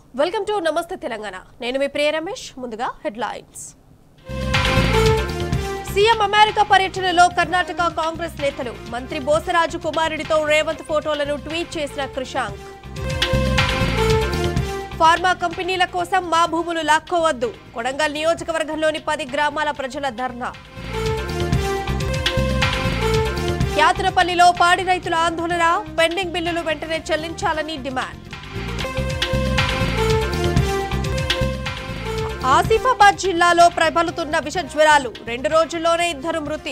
Welcome to నమస్తే తెలంగాణ నేను మీ ప్రియ రమేష్ ముందుగా హెడ్లైన్స్ సీఎం అమెరికా పర్యటనలో కర్ణాటక కాంగ్రెస్ నేతలు మంత్రి బోసరాజు కుమారుడితో రేవంత్ ఫోటోలను ట్వీట్ చేసిన క్రిషాంక్ ఫార్మా కంపెనీల కోసం మా భూములు లాక్కోవద్దు కొడంగల్ నియోజకవర్గంలోని పది గ్రామాల ప్రజల ధర్నా యాత్రపల్లిలో పాడి రైతుల ఆందోళన పెండింగ్ బిల్లులు వెంటనే చెల్లించాలని డిమాండ్ ఆసిఫాబాద్ జిల్లాలో ప్రబలుతున్న విష జ్వరాలు రెండు రోజుల్లోనే ఇద్దరు మృతి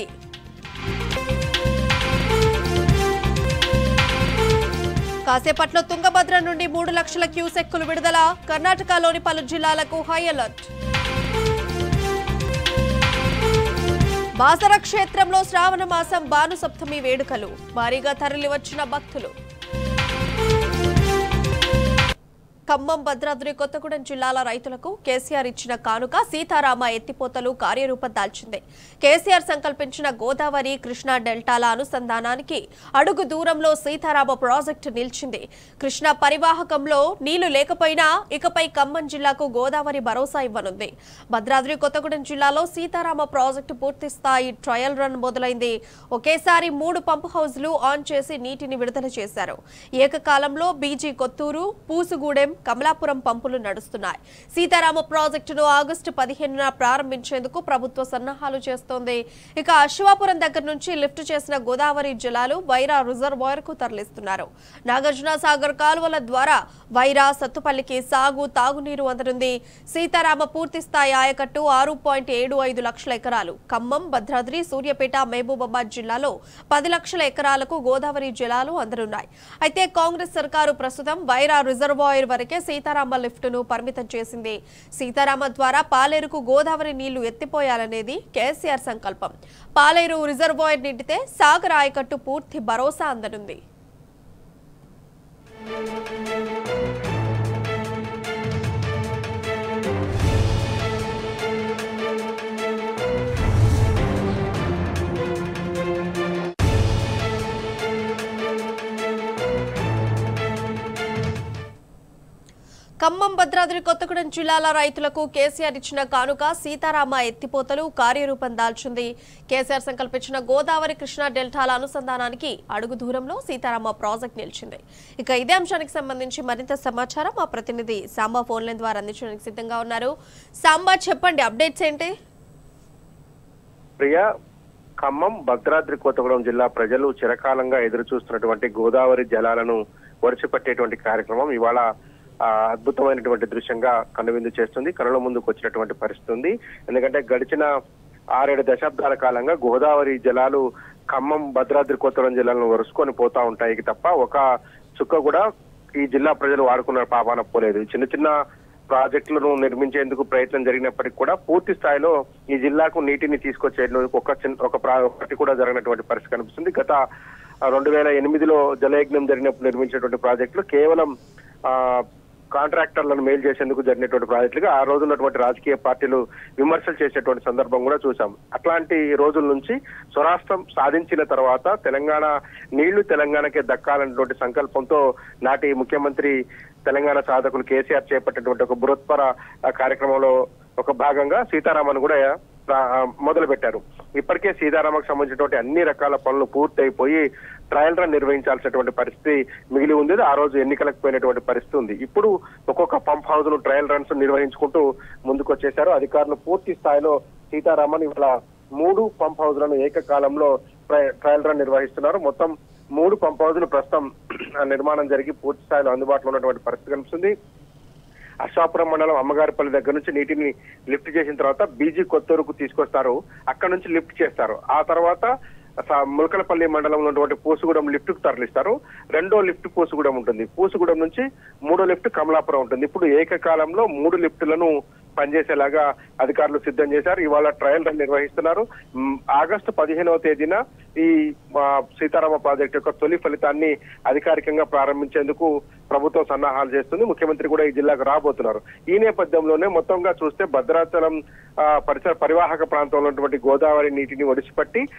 కాసేపట్లో తుంగభద్ర నుండి మూడు లక్షల క్యూసెక్కులు విడుదల కర్ణాటకలోని పలు జిల్లాలకు హై అలర్ట్ బాసర క్షేత్రంలో శ్రావణ మాసం భానుసప్తమి వేడుకలు భారీగా తరలివచ్చిన భక్తులు ఖమ్మం భద్రాద్రి కొత్తగూడెం జిల్లాల రైతులకు కేసీఆర్ ఇచ్చిన కానుక సీతారామ ఎత్తిపోతలు కార్యరూపం దాల్చింది కేసీఆర్ సంకల్పించిన గోదావరి కృష్ణా డెల్టాల అనుసంధానానికి అడుగు దూరంలో సీతారామ ప్రాజెక్టు నిలిచింది కృష్ణా పరివాహకంలో నీళ్లు లేకపోయినా ఇకపై ఖమ్మం జిల్లాకు గోదావరి భరోసా ఇవ్వనుంది భద్రాద్రి కొత్తగూడెం జిల్లాలో సీతారామ ప్రాజెక్టు పూర్తి స్థాయి ట్రయల్ రన్ మొదలైంది ఒకేసారి మూడు పంపు హౌజ్లు ఆన్ చేసి నీటిని విడుదల చేశారు ఏకకాలంలో బీజీ కొత్తూరు పూసుగూడెం కమలాపురం పంపులు నడుస్తున్నాయి సీతారామ ప్రాజెక్టును ఆగస్టు పదిహేనున ప్రారంభించేందుకు ప్రభుత్వ సన్నాహాలు చేస్తోంది ఇక అశ్వాపురం దగ్గర నుంచి లిఫ్ట్ చేసిన గోదావరి జలాలు వైరా రిజర్వాయర్ కు తరలిస్తున్నారు నాగార్జున సాగర్ కాలువల ద్వారా వైరా సత్తుపల్లికి సాగు తాగునీరు అందనుంది సీతారామ పూర్తి స్థాయి ఆయకట్టు ఆరు పాయింట్ ఏడు ఐదు లక్షల ఎకరాలు ఖమ్మం భద్రాద్రి సూర్యాపేట మహబూబాబాద్ జిల్లాలో పది లక్షల ఎకరాలకు గోదావరి జలాలు అందనున్నాయి అయితే కాంగ్రెస్ సర్కారు ప్రస్తుతం వైరా రిజర్వాయర్ వరకే సీతారామ లిఫ్టును పరిమితం చేసింది సీతారామ ద్వారా పాలేరుకు గోదావరి నీళ్లు ఎత్తిపోయాలనేది కేసీఆర్ సంకల్పం పాలేరు రిజర్వాయర్ నిండితే సాగర్ ఆయకట్టు పూర్తి భరోసా అందనుంది ఖమ్మం భద్రాద్రి కొత్తగూడెం జిల్లాల రైతులకు కేసీఆర్ ఇచ్చిన కానుక సీతారామ ఎత్తిపోతలు కార్యరూపం దాల్చింది కేసీఆర్ సంకల్పించిన గోదావరి కృష్ణా డెల్టాల అనుసంధానానికి అడుగు దూరంలో సీతారామ ప్రాజెక్ట్ నిలిచింది ఇక ఇదే అంశానికి సంబంధించి మరింత సమాచారం మా ప్రతినిధి సాంబా ఫోన్ లైన్ ద్వారా అందించడానికి సిద్ధంగా ఉన్నారు సాంబా చెప్పండి అప్డేట్స్ ఏంటి ప్రియ ఖమ్మం భద్రాద్రి కొత్తగూడెం జిల్లా ప్రజలు చిరకాలంగా ఎదురు చూస్తున్నటువంటి గోదావరి జలాలను ఒడిచిపట్టేటువంటి కార్యక్రమం ఇవాళ ఆ, అద్భుతమైనటువంటి దృశ్యంగా కనువిందు చేస్తుంది కనుల ముందుకు వచ్చినటువంటి పరిస్థితి ఉంది ఎందుకంటే గడిచిన ఆరేడు దశాబ్దాల కాలంగా గోదావరి జలాలు ఖమ్మం భద్రాద్రి కొత్తగూడెం జిల్లాలను వరుసుకొని పోతా ఉంటాయి తప్ప ఒక చుక్క కూడా ఈ జిల్లా ప్రజలు వాడుకున్న పాపాన పోలేదు చిన్న చిన్న ప్రాజెక్టులను నిర్మించేందుకు ప్రయత్నం జరిగినప్పటికీ కూడా పూర్తి స్థాయిలో ఈ జిల్లాకు నీటిని తీసుకొచ్చేందుకు ఒక చిన్న ఒక ప్రా- ఒకటి కూడా జరిగినటువంటి పరిస్థితి కనిపిస్తుంది గత రెండు వేల ఎనిమిదిలో జలయజ్ఞం జరిగినప్పుడు నిర్మించినటువంటి ప్రాజెక్టులు కేవలం ఆ కాంట్రాక్టర్లను మేలు చేసేందుకు జరిగినటువంటి ప్రాజెక్టులుగా ఆ రోజు ఉన్నటువంటి రాజకీయ పార్టీలు విమర్శలు చేసేటువంటి సందర్భం కూడా చూసాం అట్లాంటి రోజుల నుంచి స్వరాష్ట్రం సాధించిన తర్వాత తెలంగాణ నీళ్లు తెలంగాణకే దక్కాలన్నటువంటి సంకల్పంతో నాటి ముఖ్యమంత్రి తెలంగాణ సాధకులు కేసీఆర్ చేపట్టినటువంటి ఒక బృహత్పర ఆ, కార్యక్రమంలో ఒక భాగంగా సీతారామన్ కూడా ప్రా- మొదలు పెట్టారు ఇప్పటికే సీతారామకు సంబంధించినటువంటి అన్ని రకాల పనులు పూర్తయిపోయి ట్రయల్ రన్ నిర్వహించాల్సినటువంటి పరిస్థితి మిగిలి ఉంది ఆ రోజు ఎన్నికలకు పోయినటువంటి పరిస్థితి ఉంది ఇప్పుడు ఒక్కొక్క పంప్ హౌస్ ను ట్రయల్ రన్స్ నిర్వహించుకుంటూ ముందుకు వచ్చేశారు అధికారులు పూర్తి స్థాయిలో సీతారామన్ ఇవాళ మూడు పంప్ హౌజ్లను ఏకకాలంలో ట్రయ- ట్రయల్ రన్ నిర్వహిస్తున్నారు మొత్తం మూడు పంప్ హౌజ్లు ప్రస్తుతం నిర్మాణం జరిగి పూర్తి స్థాయిలో అందుబాటులో ఉన్నటువంటి పరిస్థితి కనిపిస్తుంది అశ్వాపురం మండలం అమ్మగారిపల్లి దగ్గర నుంచి నీటిని లిఫ్ట్ చేసిన తర్వాత బీజీ కొత్తూరుకు తీసుకొస్తారు అక్కడ నుంచి లిఫ్ట్ చేస్తారు ఆ తర్వాత స- ములకలపల్లి మండలంలో ఉన్నటువంటి పూసుగూడెం లిఫ్ట్ కు తరలిస్తారు రెండో లిఫ్ట్ పూసుగూడెం ఉంటుంది పూసుగూడెం నుంచి మూడో లిఫ్ట్ కమలాపురం ఉంటుంది ఇప్పుడు ఏకకాలంలో మూడు లిఫ్టులను పనిచేసేలాగా అధికారులు సిద్ధం చేశారు ఇవాళ ట్రయల్ రన్ నిర్వహిస్తున్నారు మ్, ఆగస్టు పదిహేనవ తేదీన ఈ ఆ, సీతారామ ప్రాజెక్టు యొక్క తొలి ఫలితాన్ని అధికారికంగా ప్రారంభించేందుకు ప్రభుత్వం సన్నాహాలు చేస్తుంది ముఖ్యమంత్రి కూడా ఈ జిల్లాకు రాబోతున్నారు ఈ నేపథ్యంలోనే మొత్తంగా చూస్తే భద్రాచలం ఆ, పరిసర పరివాహక ప్రాంతంలో ఉన్నటువంటి గోదావరి నీటిని ఒడిసిపట్టి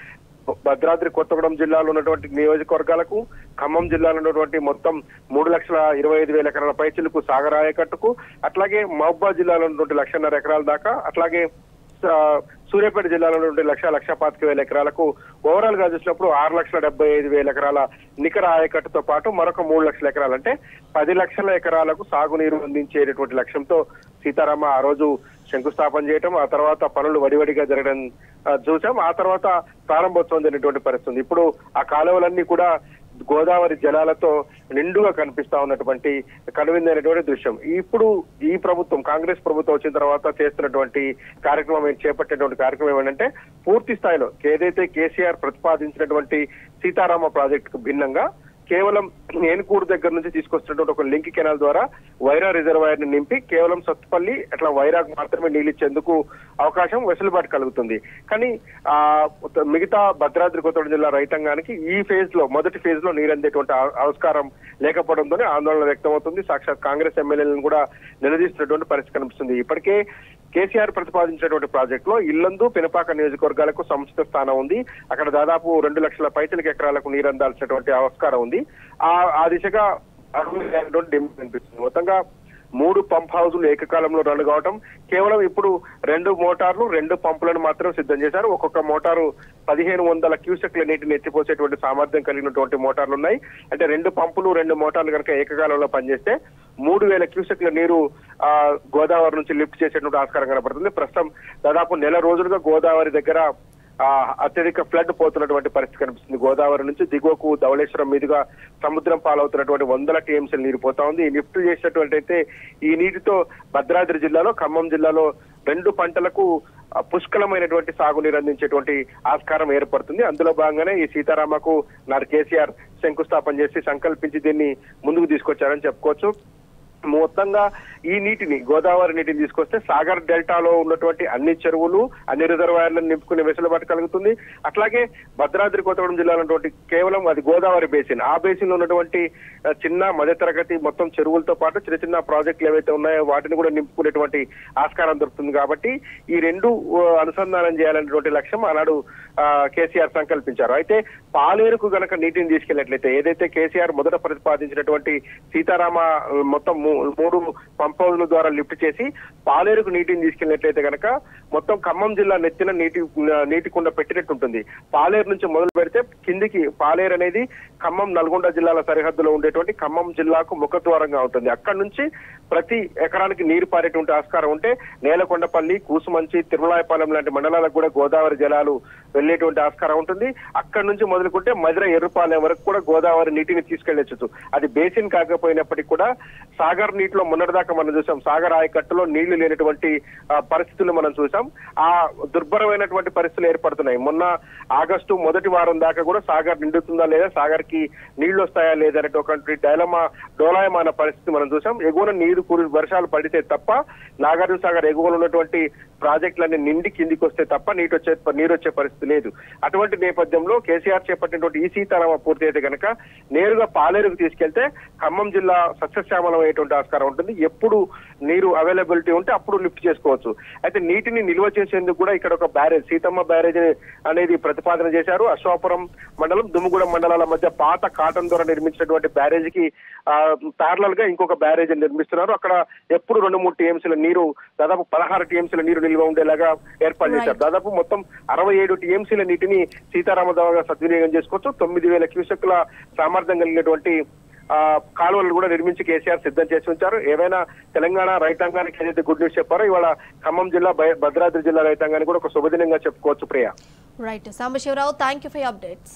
భద్రాద్రి కొత్తగూడెం జిల్లాలో ఉన్నటువంటి నియోజకవర్గాలకు ఖమ్మం జిల్లాలో ఉన్నటువంటి మొత్తం మూడు లక్షల ఇరవై ఐదు వేల ఎకరాల పైచిలకు సాగర్ ఆయకట్టుకు అట్లాగే మహబూబాద్ జిల్లాలో ఉన్నటువంటి లక్షన్నర ఎకరాల దాకా అట్లాగే ఆ, సూర్యాపేట జిల్లాలో ఉన్నటువంటి లక్ష లక్ష పాతిక వేల ఎకరాలకు ఓవరాల్ గా చూసినప్పుడు ఆరు లక్షల డెబ్బై ఐదు వేల ఎకరాల నికర ఆయకట్టుతో పాటు మరొక మూడు లక్షల ఎకరాలు అంటే పది లక్షల ఎకరాలకు సాగునీరు అందించేటటువంటి లక్ష్యంతో సీతారామ ఆ రోజు శంకుస్థాపన చేయటం ఆ తర్వాత పనులు వడివడిగా జరగడం ఆ, చూసాం ఆ తర్వాత ప్రారంభోత్సవం జరిగినటువంటి పరిస్థితి ఉంది. ఇప్పుడు ఆ కాలువలన్నీ కూడా గోదావరి జలాలతో నిండుగా కనిపిస్తా ఉన్నటువంటి కనువిందైనటువంటి దృశ్యం ఇప్పుడు ఈ ప్రభుత్వం కాంగ్రెస్ ప్రభుత్వం వచ్చిన తర్వాత చేస్తున్నటువంటి కార్యక్రమం ఏంటి- చేపట్టేటువంటి కార్యక్రమం ఏమంటే పూర్తి స్థాయిలో ఏదైతే కేసీఆర్ ప్రతిపాదించినటువంటి సీతారామ ప్రాజెక్టుకు భిన్నంగా కేవలం ఏనుకూరు దగ్గర నుంచి తీసుకొస్తున్నటువంటి ఒక లింక్ కెనాల్ ద్వారా వైరా రిజర్వాయర్ ని నింపి కేవలం సత్తుపల్లి అట్లా వైరాగ్ మాత్రమే నీళ్ళు ఇచ్చేందుకు అవకాశం వెసులుబాటు కలుగుతుంది కానీ ఆ మిగతా భద్రాద్రి కొత్తగూడెం జిల్లా రైతాంగానికి ఈ ఫేజ్ లో మొదటి ఫేజ్ లో నీరు అందేటువంటి ఆ- ఆస్కారం లేకపోవడంతోనే ఆందోళన వ్యక్తమవుతుంది సాక్షాత్ కాంగ్రెస్ ఎమ్మెల్యేలను కూడా నిలదీస్తున్నటువంటి పరిస్థితి కనిపిస్తుంది ఇప్పటికే కేసీఆర్ ప్రతిపాదించినటువంటి ప్రాజెక్ట్ లో ఇల్లందు పెనపాక నియోజకవర్గాలకు సముచిత స్థానం ఉంది అక్కడ దాదాపు రెండు లక్షల పైచలిక ఎకరాలకు నీరు అందాల్సినటువంటి ఆస్కారం ఉంది ఆ ఆ దిశగా అర్హులైనటువంటి డిమాండ్ కనిపిస్తుంది మొత్తంగా మూడు పంప్ హౌజులు ఏకకాలంలో రన్ కావటం కేవలం ఇప్పుడు రెండు మోటార్లు రెండు పంపులను మాత్రం సిద్ధం చేశారు ఒక్కొక్క మోటారు పదిహేను వందల క్యూసెక్ల నీటిని ఎత్తిపోసేటువంటి సామర్థ్యం కలిగినటువంటి మోటార్లు ఉన్నాయి అంటే రెండు పంపులు రెండు మోటార్లు కనుక ఏకకాలంలో పనిచేస్తే మూడు వేల క్యూసెక్ల నీరు ఆ గోదావరి నుంచి లిఫ్ట్ చేసేటువంటి ఆస్కారం కనపడుతుంది ప్రస్తుతం దాదాపు నెల రోజులుగా గోదావరి దగ్గర ఆ అత్యధిక ఫ్లడ్ పోతున్నటువంటి పరిస్థితి కనిపిస్తుంది గోదావరి నుంచి దిగువకు ధవళేశ్వరం మీదుగా సముద్రం పాలవుతున్నటువంటి వందల టీఎంసీలు నీరు పోతా ఉంది ఈ లిఫ్ట్ చేసినటువంటి అయితే ఈ నీటితో భద్రాద్రి జిల్లాలో ఖమ్మం జిల్లాలో రెండు పంటలకు ఆ, పుష్కలమైనటువంటి సాగునీరు అందించేటువంటి ఆస్కారం ఏర్పడుతుంది అందులో భాగంగానే ఈ సీతారామకు నాడు కేసీఆర్ శంకుస్థాపన చేసి సంకల్పించి దీన్ని ముందుకు తీసుకొచ్చారని చెప్పుకోవచ్చు మొత్తంగా ఈ నీటిని గోదావరి నీటిని తీసుకొస్తే సాగర్ డెల్టాలో ఉన్నటువంటి అన్ని చెరువులు అన్ని రిజర్వాయర్లను నింపుకునే వెసులుబాటు కలుగుతుంది అట్లాగే భద్రాద్రి కొత్తగూడెం జిల్లాలో ఉన్నటువంటి కేవలం అది గోదావరి బేసిన్ ఆ బేసిన్ లో ఉన్నటువంటి ఆ, చిన్న మధ్యతరగతి మొత్తం చెరువులతో పాటు చిన్న చిన్న ప్రాజెక్టులు ఏవైతే ఉన్నాయో వాటిని కూడా నింపుకునేటువంటి ఆస్కారం దొరుకుతుంది కాబట్టి ఈ రెండు ఆ, అనుసంధానం చేయాలనేటువంటి లక్ష్యం ఆనాడు ఆ, కేసీఆర్ సంకల్పించారు అయితే పాలేరుకు గనక నీటిని తీసుకెళ్లినట్లయితే ఏదైతే కేసీఆర్ మొదట ప్రతిపాదించినటువంటి సీతారామ ఆ, మొత్తం మూ- మూడు పంప్ హౌజ్ల ద్వారా లిఫ్ట్ చేసి పాలేరుకు నీటిని తీసుకెళ్లినట్లయితే గనక మొత్తం ఖమ్మం జిల్లా నెత్తిన నీటి నీటి కుండ పెట్టినట్టు ఉంటుంది పాలేరు నుంచి మొదలు పెడితే కిందికి పాలేరు అనేది ఖమ్మం నల్గొండ జిల్లాల సరిహద్దులో ఉండేటువంటి ఖమ్మం జిల్లాకు ముఖద్వారంగా ఉంటుంది అక్కడి నుంచి ప్రతి ఎకరానికి నీరు పారేటువంటి ఆస్కారం ఉంటే నేలకొండపల్లి కూసుమంచి తిరుమలాయపాలెం లాంటి మండలాలకు కూడా గోదావరి జలాలు వెళ్లేటువంటి ఆస్కారం ఉంటుంది అక్కడి నుంచి మొదలుకుంటే మధుర ఎర్రపాలెం వరకు కూడా గోదావరి నీటిని తీసుకెళ్లొచ్చు అది బేసిన్ కాకపోయినప్పటికీ కూడా సాగర్ నీటిలో మొన్నటిదాకా మనం చూసాం సాగర్ ఆయకట్టులో నీళ్లు లేనటువంటి ఆ, పరిస్థితులు మనం చూసాం ఆ దుర్భరమైనటువంటి పరిస్థితులు ఏర్పడుతున్నాయి మొన్న ఆగస్టు మొదటి వారం దాకా కూడా సాగర్ నిండుతుందా లేదా సాగర్ కి నీళ్లు వస్తాయా లేదా అనేటువంటి డైలమా డోలాయమాన పరిస్థితి మనం చూసాం ఎగువన నీరు కురి వర్షాలు పడితే తప్ప నాగార్జున సాగర్ ఎగువన ఉన్నటువంటి ప్రాజెక్టులన్నీ నిండి కిందికి వస్తే తప్ప నీటి వచ్చే నీరు వచ్చే పరిస్థితి లేదు అటువంటి నేపథ్యంలో కేసీఆర్ చేపట్టినటువంటి ఈ సీతారామ పూర్తి అయితే కనుక నేరుగా పాలేరుకు తీసుకెళ్తే ఖమ్మం జిల్లా సస్యశ్యామలం అయ్యేటువంటి ఆస్కారం ఉంటుంది ఎప్పుడు నీరు అవైలబిలిటీ ఉంటే అప్పుడు లిఫ్ట్ చేసుకోవచ్చు అయితే నీటిని నిల్వ చేసేందుకు కూడా ఇక్కడ ఒక బ్యారేజ్ సీతమ్మ బ్యారేజ్ అనేది ప్రతిపాదన చేశారు అశ్వాపురం మండలం దుమ్ముగూడెం మండలాల మధ్య పాత కాటన్ ద్వారా నిర్మించినటువంటి బ్యారేజ్ కి ప్యారలల్ గా ఇంకొక బ్యారేజ్ నిర్మిస్తున్నారు అక్కడ ఎప్పుడు రెండు మూడు టీఎంసీల నీరు దాదాపు పదహారు టీఎంసీల నీరు నిల్వ ఉండేలాగా ఏర్పాటు చేశారు దాదాపు మొత్తం అరవై ఏడు టీఎంసీల నీటిని సీతారామ ద్వారా సద్వినియోగం చేసుకోవచ్చు తొమ్మిది వేల క్యూసెక్ల సామర్థ్యం కలిగినటువంటి ఆ కాలువలు కూడా నిర్మించి కేసీఆర్ సిద్ధం చేసి ఉంచారు ఏవైనా తెలంగాణ రైతాంగానికి ఏదైతే గుడ్ న్యూస్ చెప్పారో ఇవాళ ఖమ్మం జిల్లా భయ- భద్రాద్రి జిల్లా రైతాంగానికి కూడా ఒక శుభదినంగా చెప్పుకోవచ్చు Priya right Sambasivarao thank you for updates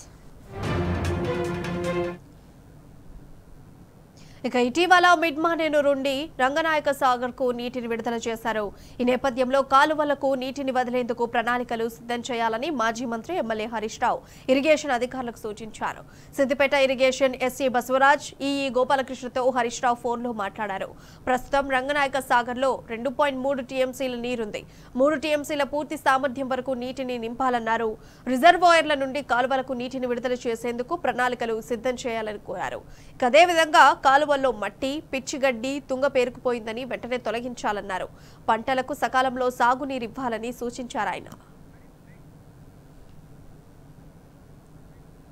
ఇక ఇటీవల మిడ్మానేరు నుండి రంగనాయక సాగర్ కు నీటిని విడుదల చేశారు ఈ నేపథ్యంలో కాలువలకు నీటిని వదిలేందుకు ప్రణాళికలు సిద్ధం చేయాలని మాజీ మంత్రి ఎమ్మెల్యే హరీష్ రావు ఇరిగేషన్ అధికారులకు సూచించారు Siddipet irrigation SC Basavaraj EE గోపాలకృష్ణతో హరీష్ రావు ఫోన్లో మాట్లాడారు ప్రస్తుతం రంగనాయక సాగర్ లో రెండు పాయింట్ మూడు టీఎంసీల నీరుంది మూడు టీఎంసీల పూర్తి సామర్థ్యం వరకు నీటిని నింపాలన్నారు రిజర్వాయర్ల నుండి కాలువలకు నీటిని విడుదల చేసేందుకు ప్రణాళికలు సిద్ధం చేయాలని కోరారు ఇక అదేవిధంగా కాలువల్లో మట్టి పిచ్చిగడ్డి తుంగ పేరుకుపోయిందని వెంటనే తొలగించాలన్నారు పంటలకు సకాలంలో సాగునీరివ్వాలని సూచించారు ఆయన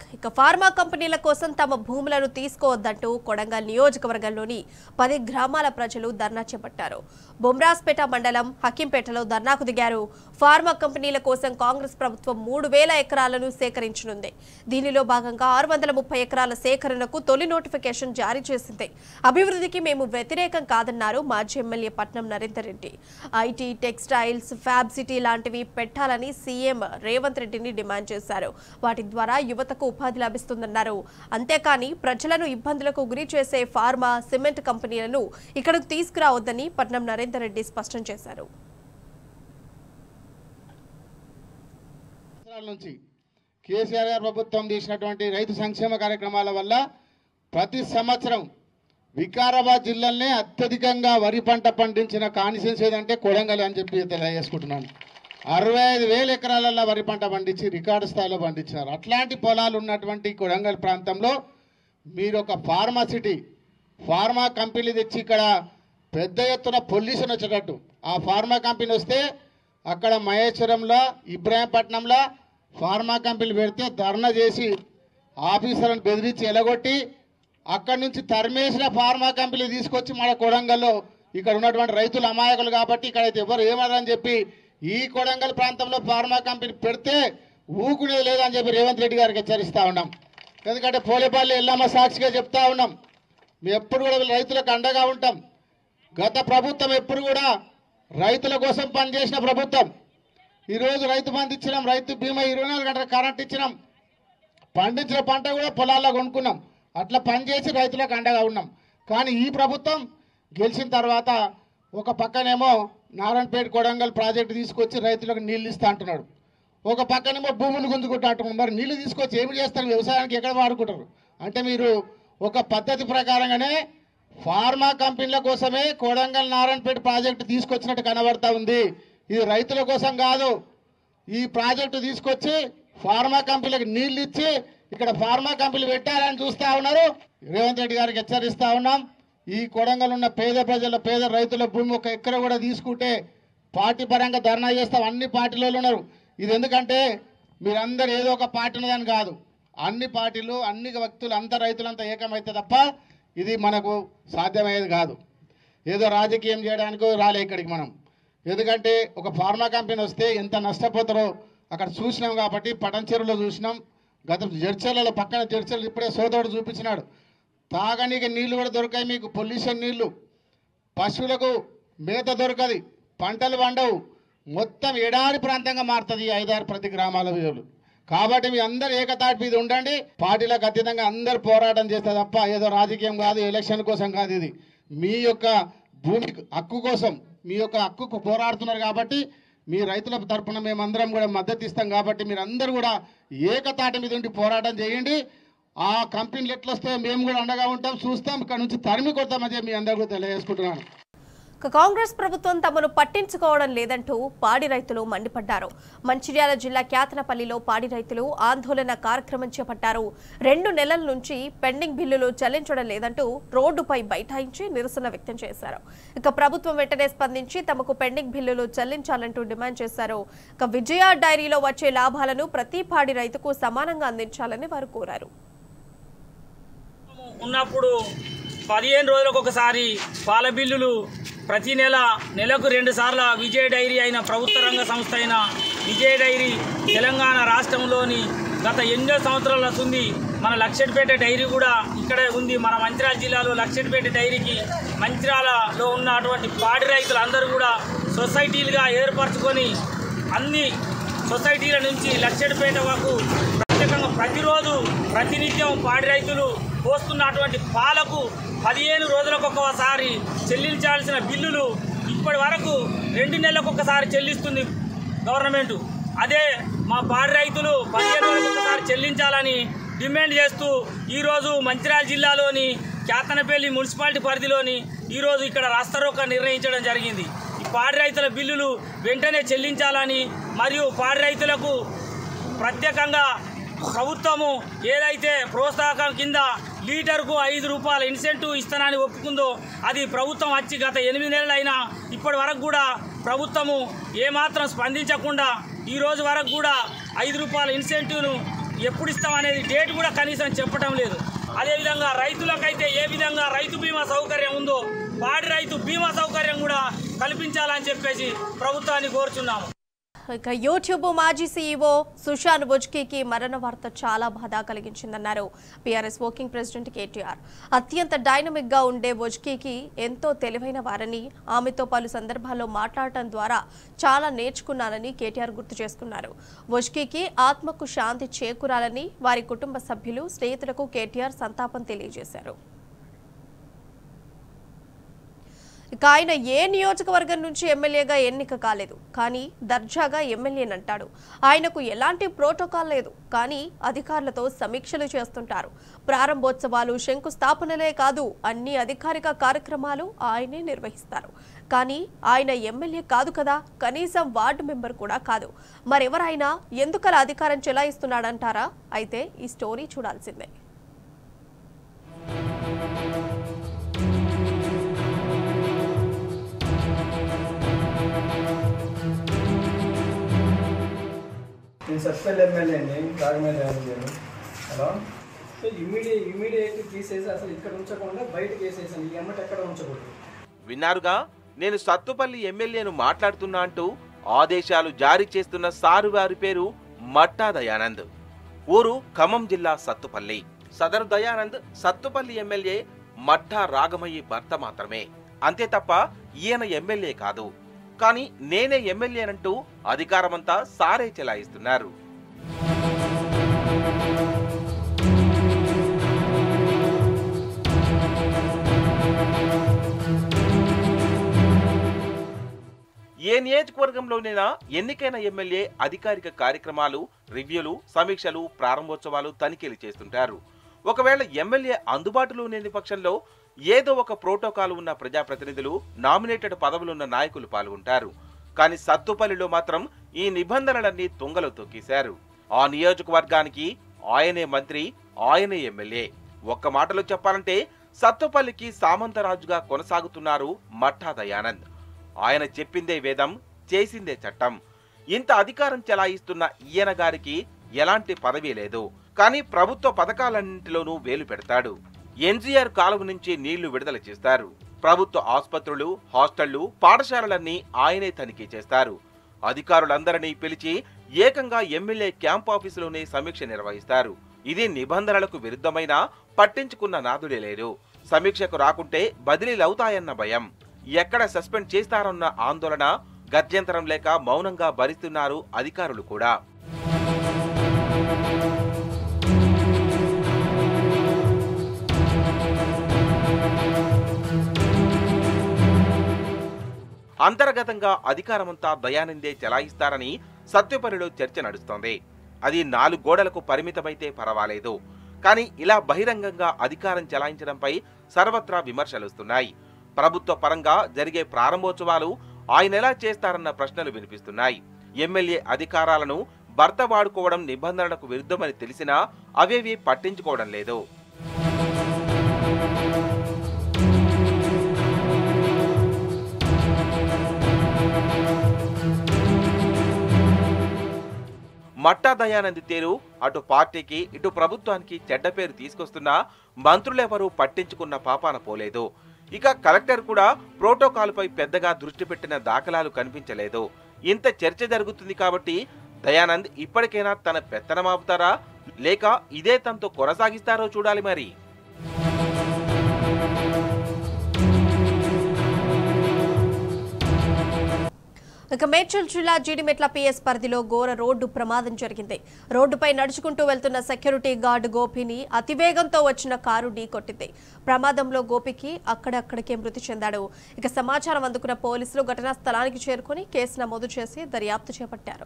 ఇక ఫార్మా కంపెనీల కోసం తమ భూములను తీసుకోవద్దంటూ కొడంగల్ నియోజకవర్గంలోని పది గ్రామాల ప్రజలు ధర్నా చేపట్టారు బొమ్రాస్పేట మండలం హకింపేటలో ధర్నాకు దిగారు ఫార్మా కంపెనీల కోసం కాంగ్రెస్ ప్రభుత్వం మూడు వేల ఎకరాలను సేకరించనుంది దీనిలో భాగంగా ఆరు వందల ముప్పై ఎకరాల సేకరణకు తొలి నోటిఫికేషన్ జారీ చేసింది అభివృద్ధికి మేము వ్యతిరేకం కాదన్నారు మాజీ MLA Patnam Narender Reddy IT textiles fab city లాంటివి పెట్టాలని సీఎం రేవంత్ రెడ్డిని డిమాండ్ చేశారు వాటి ద్వారా యువతకు ఉపాధి లభిస్తుందన్నారు అంతేకాని ప్రజలను ఇబ్బందులకు గురి చేసే ఫార్మా సిమెంట్ కంపెనీలను ఇక్కడకు తీసుకురావద్దని పట్నం నరేందర్ రెడ్డి స్పష్టం చేశారు సంవత్సరాల నుంచి కేసీఆర్ గారు ప్రభుత్వం చేసినటువంటి రైతు సంక్షేమ కార్యక్రమాల వల్ల ప్రతి సంవత్సరం వికారాబాద్ జిల్లాలోనే అత్యధికంగా వరి పంట పండించిన కాన్స్టిట్యూన్సీ ఏదంటే కొడంగల్ అని చెప్పి తెలియజేసుకుంటున్నాను అరవై ఐదు వేల ఎకరాలలో వరి పంట పండించి రికార్డు స్థాయిలో పండించినారు అట్లాంటి పొలాలు ఉన్నటువంటి కొడంగల్ ప్రాంతంలో మీరు ఒక ఫార్మాసిటీ ఫార్మా కంపెనీ తెచ్చి ఇక్కడ పెద్ద ఎత్తున పొల్యూషన్ వచ్చేటట్టు ఆ ఫార్మా కంపెనీ వస్తే అక్కడ మహేశ్వరంలో ఇబ్రాహీంపట్నంలో ఫార్మా కంపెనీలు పెడితే ధర్నా చేసి ఆఫీసర్లను బెదిరించి ఎలగొట్టి అక్కడి నుంచి తరిమేసిన ఫార్మా కంపెనీ తీసుకొచ్చి మన కొడంగల్లో ఇక్కడ ఉన్నటువంటి రైతులు అమాయకులు కాబట్టి ఇక్కడైతే ఎవరు ఏమని చెప్పి ఈ కొడంగల్ ప్రాంతంలో ఫార్మా కంపెనీ పెడితే ఊకునేది లేదని చెప్పి రేవంత్ రెడ్డి గారికి హెచ్చరిస్తా ఉన్నాం ఎందుకంటే పోలేపల్లి ఎల్లమ్మ సాక్షిగా చెప్తా ఉన్నాం మేము ఎప్పుడు కూడా రైతులకు అండగా ఉంటాం గత ప్రభుత్వం ఎప్పుడు కూడా రైతుల కోసం పనిచేసిన ప్రభుత్వం ఈరోజు రైతు బంధు ఇచ్చినాం రైతు బీమా ఇరవై నాలుగు గంటల కరెంట్ ఇచ్చినాం పండించిన పంట కూడా పొలాల్లో కొనుక్కున్నాం అట్లా పనిచేసి రైతులకు అండగా ఉన్నాం కానీ ఈ ప్రభుత్వం గెలిచిన తర్వాత ఒక పక్కనేమో నారాయణపేట కొడంగల్ ప్రాజెక్టు తీసుకొచ్చి రైతులకు నీళ్ళు ఇస్తా అంటున్నాడు ఒక పక్కనేమో భూములు గుంజుకుంటా అంటున్నారు మరి నీళ్లు తీసుకొచ్చి ఏమి చేస్తారు వ్యవసాయానికి ఎక్కడ వాడుకుంటారు అంటే మీరు ఒక పద్ధతి ప్రకారంగానే ఫార్మా కంపెనీల కోసమే కొడంగల్ నారాయణపేట ప్రాజెక్టు తీసుకొచ్చినట్టు కనబడతా ఉంది ఇది రైతుల కోసం కాదు ఈ ప్రాజెక్టు తీసుకొచ్చి ఫార్మా కంపెనీలకు నీళ్లు ఇచ్చి ఇక్కడ ఫార్మా కంపెనీలు పెట్టాలని చూస్తా ఉన్నారు రేవంత్ రెడ్డి గారికి హెచ్చరిస్తా ఉన్నాం ఈ కొడంగల్ ఉన్న పేద ప్రజల పేద రైతుల భూమి ఒక ఎకర కూడా తీసుకుంటే పార్టీ పరంగా ధర్నా చేస్తాం అన్ని పార్టీలలో ఉన్నారు ఇది ఎందుకంటే మీరందరూ ఏదో ఒక పార్టీ ఉన్నదని కాదు అన్ని పార్టీలు అన్ని వ్యక్తులు అంత రైతులంతా ఏకమైతే తప్ప ఇది మనకు సాధ్యమయ్యేది కాదు ఏదో రాజకీయం చేయడానికి రాలే ఇక్కడికి మనం ఎందుకంటే ఒక ఫార్మా కంపెనీ వస్తే ఎంత నష్టపోతారో అక్కడ చూసినాం కాబట్టి పటం చెరువులో చూసినాం గత జడ్చర్లలో పక్కన జడ్చర్లు ఇప్పుడే సోదరుడు చూపించినాడు తాగనీకి నీళ్లు కూడా దొరకాయి మీకు పొల్యూషన్ నీళ్లు పశువులకు మేత దొరకది పంటలు పండవు మొత్తం ఎడారి ప్రాంతంగా మారుతుంది ఈ ఐదారు ప్రతి గ్రామాల వీధులు కాబట్టి మీ అందరు ఏకతాటి మీద ఉండండి పార్టీలకు అతీతంగా అందరు పోరాటం చేస్తే తప్ప ఏదో రాజకీయం కాదు ఎలక్షన్ కోసం కాదు ఇది మీ యొక్క భూమి హక్కు కోసం మీ యొక్క హక్కుకు పోరాడుతున్నారు కాబట్టి మీ రైతుల తరపున మేమందరం కూడా మద్దతు ఇస్తాం కాబట్టి మీరు అందరూ కూడా ఏకతాటి మీద ఉండి పోరాటం చేయండి ఆ కంపెనీలు ఎట్లా వస్తాయో మేము కూడా అండగా ఉంటాం చూస్తాం ఇక్కడ నుంచి తరిమి కొడతామని చెప్పి మీ అందరికీ తెలియజేసుకుంటున్నాను ఇక కాంగ్రెస్ ప్రభుత్వం తమను పట్టించుకోవడం లేదంటూ పాడి రైతులు మండిపడ్డారు మంచిర్యాల జిల్లా క్యాతనపల్లిలో పాడి రైతులు ఆందోళన కార్యక్రమం చేపట్టారు రెండు నెలల నుంచి పెండింగ్ బిల్లులు చెల్లించడం లేదంటూ రోడ్డుపై బైఠాయించి నిరసన వ్యక్తం చేశారు ఇక ప్రభుత్వం వెంటనే స్పందించి తమకు పెండింగ్ బిల్లులు చెల్లించాలంటూ డిమాండ్ చేశారు ఇక విజయ డైరీలో వచ్చే లాభాలను ప్రతి పాడి రైతుకు సమానంగా అందించాలని వారు కోరారు ఉన్నప్పుడు పదిహేను రోజులకు ఒకసారి పాల బిల్లులు ప్రతి నెల నెలకు రెండు సార్లు విజయ డైరీ అయిన ప్రభుత్వ రంగ సంస్థ అయిన విజయ డైరీ తెలంగాణ రాష్ట్రంలోని గత ఎన్నో సంవత్సరాల ఉంది మన లక్షటిపేట డైరీ కూడా ఇక్కడే ఉంది మన మంచిర్యాల జిల్లాలో లక్షటిపేట డైరీకి మంచిర్యాలలో ఉన్న అటువంటి పాడి రైతులు అందరూ కూడా సొసైటీలుగా ఏర్పరచుకొని అన్ని సొసైటీల నుంచి లక్షడిపేట వరకు ప్రత్యేకంగా ప్రతిరోజు ప్రతినిత్యం పాడి రైతులు పోస్తున్నటువంటి పాలకు పదిహేను రోజులకు ఒకసారి చెల్లించాల్సిన బిల్లులు ఇప్పటి వరకు రెండు నెలలకు ఒకసారి చెల్లిస్తుంది గవర్నమెంట్ అదే మా పాడి రైతులు పదిహేను రోజులకు ఒకసారి చెల్లించాలని డిమాండ్ చేస్తూ ఈరోజు మంచిర్యాల జిల్లాలోని కేతనపల్లి మున్సిపాలిటీ పరిధిలోని ఈరోజు ఇక్కడ రాస్తారోక నిర్ణయించడం జరిగింది ఈ పాడి రైతుల బిల్లులు వెంటనే చెల్లించాలని మరియు పాడి రైతులకు ప్రత్యేకంగా ప్రభుత్వము ఏదైతే ప్రోత్సాహకం కింద లీటర్కు ఐదు రూపాయల ఇన్సెంటివ్ ఇస్తానని ఒప్పుకుందో అది ప్రభుత్వం వచ్చి గత ఎనిమిది నెలలు అయినా ఇప్పటి వరకు కూడా ప్రభుత్వము ఏమాత్రం స్పందించకుండా ఈ రోజు వరకు కూడా ఐదు రూపాయల ఇన్సెంటివ్ను ఎప్పుడు ఇస్తాం అనేది డేట్ కూడా కనీసం చెప్పడం లేదు అదేవిధంగా రైతులకైతే ఏ విధంగా రైతు బీమా సౌకర్యం ఉందో పాడి రైతు బీమా సౌకర్యం కూడా కల్పించాలని చెప్పేసి ప్రభుత్వాన్ని కోరుచున్నాము ఇక యూట్యూబ్ మాజీ సీఈఓ సుశాంత్ బుజ్కీకి మరణ వార్త చాలా బాధ కలిగించిందన్నారు బీఆర్ఎస్ వర్కింగ్ ప్రెసిడెంట్ కేటీఆర్ అత్యంత డైనమిక్ గా ఉండే బుజ్కీకి ఎంతో తెలివైన వారని ఆమెతో పలు సందర్భాల్లో మాట్లాడటం ద్వారా చాలా నేర్చుకున్నానని కేటీఆర్ గుర్తు చేసుకున్నారు బుజ్కీకి ఆత్మకు శాంతి చేకూరాలని వారి కుటుంబ సభ్యులు స్నేహితులకు కేటీఆర్ సంతాపం తెలియజేశారు ఇక ఆయన ఏ నియోజకవర్గం నుంచి ఎమ్మెల్యేగా ఎన్నిక కాలేదు కానీ దర్జాగా ఎమ్మెల్యేనంటాడు ఆయనకు ఎలాంటి ప్రోటోకాల్ లేదు కానీ అధికారులతో సమీక్షలు చేస్తుంటారు ప్రారంభోత్సవాలు శంకుస్థాపనలే కాదు అన్ని అధికారిక కార్యక్రమాలు ఆయనే నిర్వహిస్తారు కానీ ఆయన ఎమ్మెల్యే కాదు కదా కనీసం వార్డు మెంబర్ కూడా కాదు మరెవరైనా ఎందుకలా అధికారం చెలాయిస్తున్నాడంటారా అయితే ఈ స్టోరీ చూడాల్సిందే నేను సస్పెండ్ ఎమ్మెల్యే అండి రాగమేద నేను హలో సో ఇమీడియట్ ఇమీడియట్ తీసేసి అసలు ఇక్కడ ఉంచకుండా బయటకు వేసేసాను ఈ అమ్మటి ఎక్కడ ఉంచకూడదు విన్నారుగా నేను సత్తుపల్లి ఎమ్మెల్యేను మాట్లాడుతున్నా అంటూ ఆదేశాలు జారీ చేస్తున్న సారు వారి పేరు మట్టా దయానంద్ ఊరు ఖమ్మం జిల్లా సత్తుపల్లి సదరు దయానంద్ సత్తుపల్లి ఎమ్మెల్యే మట్టా రాగమయ్యి భర్త మాత్రమే అంతే తప్ప ఈయన ఎమ్మెల్యే కాదు కానీ నేనే ఎమ్మెల్యేనంటూ అధికారమంతా సారే చెలాయిస్తున్నారు ఏ నియోజకవర్గంలోనైనా ఎన్నికైన ఎమ్మెల్యే అధికారిక కార్యక్రమాలు రివ్యూలు సమీక్షలు ప్రారంభోత్సవాలు తనిఖీలు చేస్తుంటారు ఒకవేళ ఎమ్మెల్యే అందుబాటులో లేని పక్షంలో ఏదో ఒక ప్రోటోకాల్ ఉన్న ప్రజాప్రతినిధులు నామినేటెడ్ పదవులున్న నాయకులు పాల్గొంటారు కానీ సత్తుపల్లిలో మాత్రం ఈ నిబంధనలన్నీ తుంగలో తొక్కేశారు ఆ నియోజకవర్గానికి ఆయనే మంత్రి ఆయనే ఎమ్మెల్యే ఒక్క మాటలో చెప్పాలంటే సత్తుపల్లికి సామంతరాజుగా కొనసాగుతున్నారు మట్టా దయానంద్ ఆయన చెప్పిందే వేదం చేసిందే చట్టం ఇంత అధికారం చెలాయిస్తున్న ఈయన గారికి ఎలాంటి పదవి లేదు కానీ ప్రభుత్వ పథకాలన్నింటిలోనూ వేలు పెడతాడు ఎన్జీఆర్ కాలువ నుంచి నీళ్లు విడుదల చేస్తారు ప్రభుత్వ ఆసుపత్రులు హాస్టళ్లు పాఠశాలలన్నీ ఆయనే తనిఖీ చేస్తారు అధికారులందరినీ పిలిచి ఏకంగా ఎమ్మెల్యే క్యాంప్ ఆఫీసులోనే సమీక్ష నిర్వహిస్తారు ఇది నిబంధనలకు విరుద్ధమైన పట్టించుకున్న నాదుడే లేరు సమీక్షకు రాకుంటే బదిలీలవుతాయన్న భయం ఎక్కడ సస్పెండ్ చేస్తారన్న ఆందోళన గత్యంతరం లేక మౌనంగా భరిస్తున్నారు అధికారులు కూడా అంతర్గతంగా అధికారమంతా దయానందే చెలాయిస్తారని సత్యపల్లిలో చర్చ నడుస్తోంది అది నాలుగు గోడలకు పరిమితమైతే పర్వాలేదు కానీ ఇలా బహిరంగంగా అధికారం చెలాయించడంపై సర్వత్రా విమర్శలుస్తున్నాయి ప్రభుత్వ పరంగా జరిగే ప్రారంభోత్సవాలు ఆయన ఎలా చేస్తారన్న ప్రశ్నలు వినిపిస్తున్నాయి ఎమ్మెల్యే అధికారాలను భర్త వాడుకోవడం నిబంధనలకు విరుద్ధమని తెలిసినా అవేవి పట్టించుకోవడం లేదు మట్టా దయానంద్ తేరు అటు పార్టీకి ఇటు ప్రభుత్వానికి చెడ్డ పేరు తీసుకొస్తున్నా మంత్రులెవరూ పట్టించుకున్న పాపాన పోలేదు ఇక కలెక్టర్ కూడా ప్రోటోకాల్పై పెద్దగా దృష్టి పెట్టిన దాఖలాలు కనిపించలేదు ఇంత చర్చ జరుగుతుంది కాబట్టి దయానంద్ ఇప్పటికైనా తన పెత్తనమాపుతారా లేక ఇదే తనతో కొనసాగిస్తారో చూడాలి మరి ఇక మేడ్చల్ జిల్లా జీడిమెట్ల పిఎస్ పరిధిలో ఘోర రోడ్డు ప్రమాదం జరిగింది రోడ్డుపై నడుచుకుంటూ వెళ్తున్న సెక్యూరిటీ గార్డు గోపిని అతివేగంతో వచ్చిన కారు ఢీకొట్టింది ప్రమాదంలో గోపికి అక్కడక్కడికే మృతి చెందాడు ఇక సమాచారం అందుకున్న పోలీసులు ఘటనా స్థలానికి చేరుకుని కేసు నమోదు చేసి దర్యాప్తు చేపట్టారు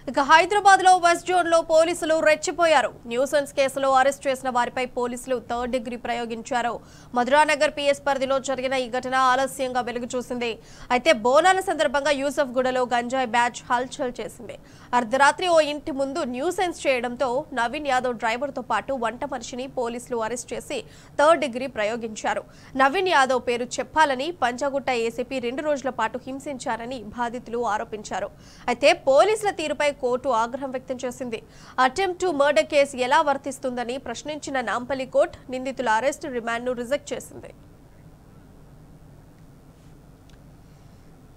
ఇక హైదరాబాద్ లో వెస్ట్ జోన్ లో పోలీసులు రెచ్చిపోయారు న్యూసెన్స్ కేసులో అరెస్ట్ చేసిన వారిపై పోలీసులు థర్డ్ డిగ్రీ ప్రయోగించారు మధురానగర్ పిఎస్ పరిధిలో జరిగిన ఈ ఘటన ఆలస్యంగా వెలుగు చూసింది అయితే బోనాల సందర్భంగా యూసఫ్ గూడలో గంజాయి బ్యాచ్ హల్చల్ చేసింది అర్ధరాత్రి ఓ ఇంటి ముందు న్యూసెన్స్ చేయడంతో నవీన్ యాదవ్ డ్రైవర్ తో పాటు వంట మనిషిని పోలీసులు అరెస్ట్ చేసి థర్డ్ డిగ్రీ ప్రయోగించారు నవీన్ యాదవ్ పేరు చెప్పాలని పంజాగుట్ట ఏసీపీ రెండు రోజుల పాటు హింసించారని బాధితులు ఆరోపించారు అయితే పోలీసుల తీరుపై కోర్టు ఆగ్రహం వ్యక్తం చేసింది అటెంప్ట్ టు మర్డర్ కేసు ఎలా వర్తిస్తుందని ప్రశ్నించిన నాంపల్లి కోర్టు నిందితుల అరెస్టు రిమాండ్ను రిజెక్ట్ చేసింది